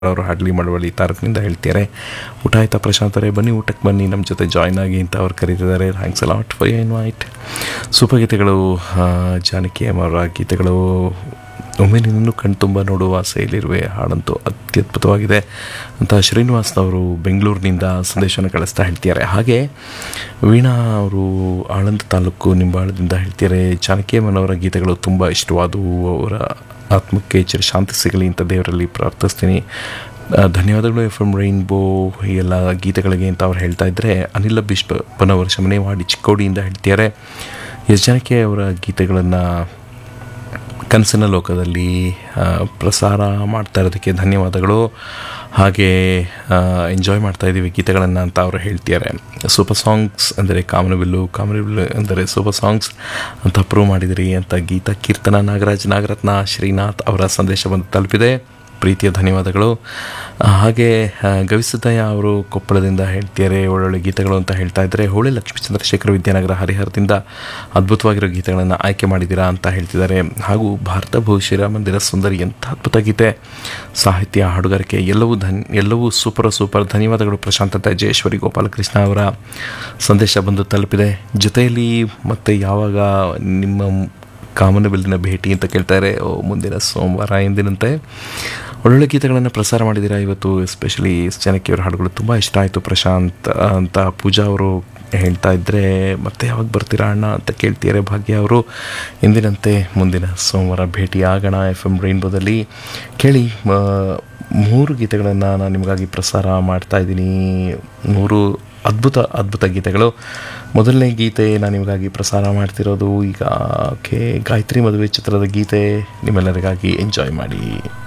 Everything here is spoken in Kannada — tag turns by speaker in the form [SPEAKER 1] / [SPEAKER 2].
[SPEAKER 1] ಅವರು ಹಡ್ಲಿ ಮಳವಳ್ಳಿ ತಾರಕನಿಂದ ಹೇಳ್ತಾರೆ ಊಟ ಆಯ್ತಾ ಪ್ರಶಾಂತ್ ಅವರೇ ಬನ್ನಿ ಊಟಕ್ಕೆ ಬನ್ನಿ ನಮ್ಮ ಜೊತೆ ಜಾಯ್ನ್ ಆಗಿ ಅಂತ ಅವ್ರು ಕರೀತಿದ್ದಾರೆ thanks lot for invite super ಗೀತೆಗಳು ಆ, ಜಾನಕಿ ಅಮ್ಮ ಅವರ ಗೀತೆಗಳು ಒಮ್ಮೆ ನಿನ್ನನ್ನು ಕಣ್ತುಂಬ ನೋಡುವ ಆಸೆಯಲ್ಲಿರುವೆ ಹಾಡಂತೂ ಅತ್ಯದ್ಭುತವಾಗಿದೆ ಅಂತ ಶ್ರೀನಿವಾಸ್ ಅವರು ಬೆಂಗಳೂರಿನಿಂದ ಸಂದೇಶವನ್ನು ಕಳಿಸ್ತಾ ಹೇಳ್ತಿದ್ದಾರೆ ಹಾಗೆ ವೀಣಾ ಅವರು ಆಳಂದ ತಾಲೂಕು ನಿಂಬಾಳದಿಂದ ಹೇಳ್ತಿದ್ದಾರೆ ಜಾನಕಿ ಅಮ್ಮನವರ ಗೀತೆಗಳು ತುಂಬ ಇಷ್ಟವಾದವು ಅವರ ಆತ್ಮಕ್ಕೆ ಚಿರ ಶಾಂತಿ ಸಿಗಲಿ ಅಂತ ದೇವರಲ್ಲಿ ಪ್ರಾರ್ಥಿಸ್ತೀನಿ ಆ, ಧನ್ಯವಾದಗಳು ಎಫ್ ಎಮ್ ರೈನ್ಬೋ ಈ ಎಲ್ಲ ಗೀತೆಗಳಿಗೆ ಅಂತ ಅವ್ರು ಹೇಳ್ತಾ ಇದ್ದರೆ ಅನಿಲ ಬಿಷ್ಪನವರ ಶಮನೆ ಮಾಡಿ ಚಿಕ್ಕೋಡಿಯಿಂದ ಹೇಳ್ತಿದ್ದಾರೆ ಎಸ್ ಜನಕ್ಕೆ ಅವರ ಗೀತೆಗಳನ್ನು ಕನಸಿನ ಲೋಕದಲ್ಲಿ ಆ, ಪ್ರಸಾರ ಮಾಡ್ತಾ ಇರೋದಕ್ಕೆ ಧನ್ಯವಾದಗಳು ಹಾಗೆ ಎಂಜಾಯ್ ಮಾಡ್ತಾ ಇದ್ದೀವಿ ಗೀತೆಗಳನ್ನು ಅಂತ ಅವರು ಹೇಳ್ತಿದ್ದಾರೆ ಸೂಪರ್ ಸಾಂಗ್ಸ್ ಅಂದರೆ ಕಾಮನಬಿಲ್ಲು ಕಾಮನಬಿಲ್ಲು ಅಂದರೆ ಸೂಪರ್ ಸಾಂಗ್ಸ್ ಅಂತ ಪ್ರೂವ್ ಮಾಡಿದಿರಿ ಅಂತ ಗೀತಾ ಕೀರ್ತನ ನಾಗರಾಜ್ ನಾಗರತ್ನ ಶ್ರೀನಾಥ್ ಅವರ ಸಂದೇಶ ಬಂದು ತಲುಪಿದೆ ಪ್ರೀತಿಯ ಧನ್ಯವಾದಗಳು ಆ, ಹಾಗೆ ಆ, ಗವಿಸಿದ್ದಯ್ಯ ಅವರು ಕೊಪ್ಪಳದಿಂದ ಹೇಳ್ತಿದ್ದಾರೆ ಒಳ್ಳೊಳ್ಳೆ ಗೀತೆಗಳು ಅಂತ ಹೇಳ್ತಾ ಇದ್ದಾರೆ ಹೋಳಿ ಲಕ್ಷ್ಮೀ ಚಂದ್ರಶೇಖರ ವಿದ್ಯಾನಗರ ಹರಿಹರದಿಂದ ಅದ್ಭುತವಾಗಿರೋ ಗೀತೆಗಳನ್ನು ಆಯ್ಕೆ ಮಾಡಿದ್ದೀರಾ ಅಂತ ಹೇಳ್ತಿದ್ದಾರೆ ಹಾಗೂ ಭಾರತ ಭವಿಷ್ಯ ಮಂದಿರ ಸುಂದರಿ ಎಂಥ ಅದ್ಭುತ ಗೀತೆ ಸಾಹಿತ್ಯ ಹಾಡುಗಾರಿಕೆ ಎಲ್ಲವೂ ಧನ್ ಎಲ್ಲವೂ ಸೂಪರ್ ಸೂಪರ್ ಧನ್ಯವಾದಗಳು ಪ್ರಶಾಂತತೆ ಜಯೇಶ್ವರಿ ಗೋಪಾಲಕೃಷ್ಣ ಅವರ ಸಂದೇಶ ಬಂದು ತಲುಪಿದೆ ಜೊತೆಯಲ್ಲಿ ಮತ್ತೆ ಯಾವಾಗ ನಿಮ್ಮ ಕಾಮನಬಿಲ್ಲಿನ ಭೇಟಿ ಅಂತ ಕೇಳ್ತಾರೆ ಓ ಮುಂದಿನ ಸೋಮವಾರ ಎಂದಿನಂತೆ ಒಳ್ಳೊಳ್ಳೆ ಗೀತೆಗಳನ್ನು ಪ್ರಸಾರ ಮಾಡಿದ್ದೀರಾ ಇವತ್ತು ಎಸ್ಪೆಷಲಿ ಜನಕ್ಕೆ ಅವ್ರ ಹಾಡುಗಳು ತುಂಬ ಇಷ್ಟ ಆಯಿತು ಪ್ರಶಾಂತ್ ಅಂತ ಪೂಜಾ ಅವರು ಹೇಳ್ತಾ ಇದ್ದರೆ ಮತ್ತೆ ಯಾವಾಗ ಬರ್ತೀರಾ ಅಣ್ಣ ಅಂತ ಕೇಳ್ತಿದ್ದಾರೆ ಭಾಗ್ಯ ಅವರು ಎಂದಿನಂತೆ ಮುಂದಿನ ಸೋಮವಾರ ಭೇಟಿ ಆಗೋಣ ಎಫ್ ಎಮ್ ರೈನ್ಬೋದಲ್ಲಿ ಕೇಳಿ ಮ, ಮೂರು ಗೀತೆಗಳನ್ನು ನಾನು ನಿಮಗಾಗಿ ಪ್ರಸಾರ ಮಾಡ್ತಾ ಇದ್ದೀನಿ ಮೂರು ಅದ್ಭುತ ಅದ್ಭುತ ಗೀತೆಗಳು ಮೊದಲನೇ ಗೀತೆ ನಾನು ನಿಮಗಾಗಿ ಪ್ರಸಾರ ಮಾಡ್ತಿರೋದು ಈಗ ಓಕೆ ಗಾಯತ್ರಿ ಮದುವೆ ಚಿತ್ರದ ಗೀತೆ ನಿಮ್ಮೆಲ್ಲರಿಗಾಗಿ ಎಂಜಾಯ್ ಮಾಡಿ